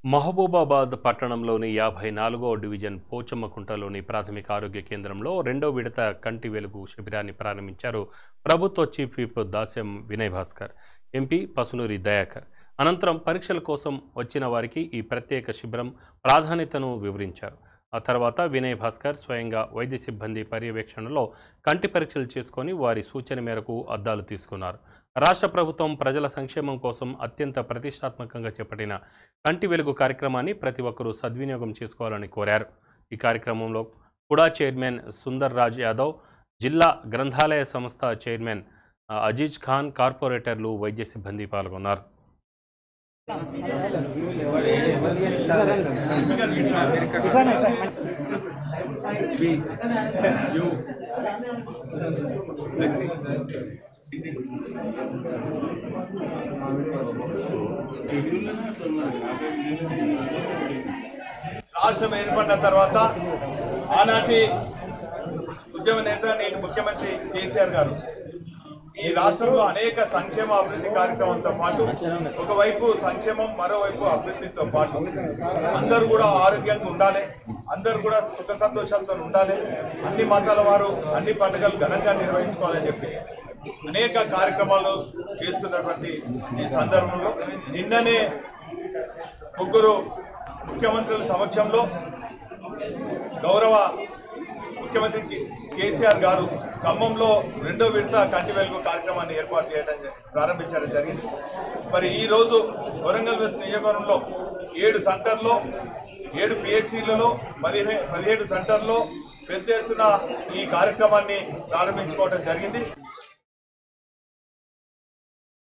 మహబూబాబాద్ పట్టణంలోని యాభై నాలుగో డివిజన్ పోచమ్మకుంటలోని ప్రాథమిక ఆరోగ్య కేంద్రంలో రెండో విడత కంటి వెలుగు శిబిరాన్ని ప్రారంభించారు ప్రభుత్వ chief whip Dasyam Vinay Bhaskar MP Pasunuri Dayakar అనంతరం పరీక్షల కోసం వచ్చిన వారికి ఈ ప్రత్యేక శిబిరం ప్రాధాన్యతను వివరించారు ఆ తర్వాత వినయ్ భాస్కర్ స్వయంగా వైద్య సిబ్బంది పర్యవేక్షణలో కంటి పరీక్షలు చేసుకొని వారి సూచన మేరకు అద్దాలు తీసుకున్నారు రాష్ట్ర ప్రభుత్వం ప్రజల సంక్షేమం కోసం అత్యంత ప్రతిష్టాత్మకంగా చేపట్టిన కంటి వెలుగు కార్యక్రమాన్ని ప్రతి ఒక్కరూ సద్వినియోగం చేసుకోవాలని కోరారు ఈ కార్యక్రమంలో కుడా చైర్మన్ సుందర్ రాజ్ యాదవ్ జిల్లా గ్రంథాలయ సంస్థ చైర్మన్ ఆ, అజీజ్ ఖాన్ కార్పొరేటర్లు వైద్య సిబ్బంది పాల్గొన్నారు రాష్ట్రం ఏర్పడిన తర్వాత ఆనాటి ఉద్యమ నేత నేటి ముఖ్యమంత్రి కేసీఆర్ గారు ఈ రాష్ట్రంలో అనేక సంక్షేమ అభివృద్ధి కార్యక్రమంతో పాటు ఒకవైపు సంక్షేమం మరోవైపు అభివృద్ధితో పాటు అందరూ కూడా ఆరోగ్యంగా ఉండాలి అందరూ కూడా సుఖ సంతోషాలతో ఉండాలి అన్ని మతాల వారు అన్ని పండుగలు ఘనంగా నిర్వహించుకోవాలని చెప్పి అనేక కార్యక్రమాలు చేస్తున్నటువంటి ఈ సందర్భంలో నిన్ననే ముగ్గురు ముఖ్యమంత్రుల సమక్షంలో గౌరవ ముఖ్యమంత్రి కే- కేసీఆర్ గారు ఖమ్మంలో రెండో విడత కంటి వెలుగు కార్యక్రమాన్ని ఏర్పాటు చేయడం జ- ప్రారంభించడం జరిగింది మరి ఈ రోజు వరంగల్ వెస్ట్ నియోజకవర్గంలో ఏడు సెంటర్లో ఏడు పిఎస్సీలలో పదిహే పదిహేడు సెంటర్లో పెద్ద ఎత్తున ఈ కార్యక్రమాన్ని ప్రారంభించుకోవడం జరిగింది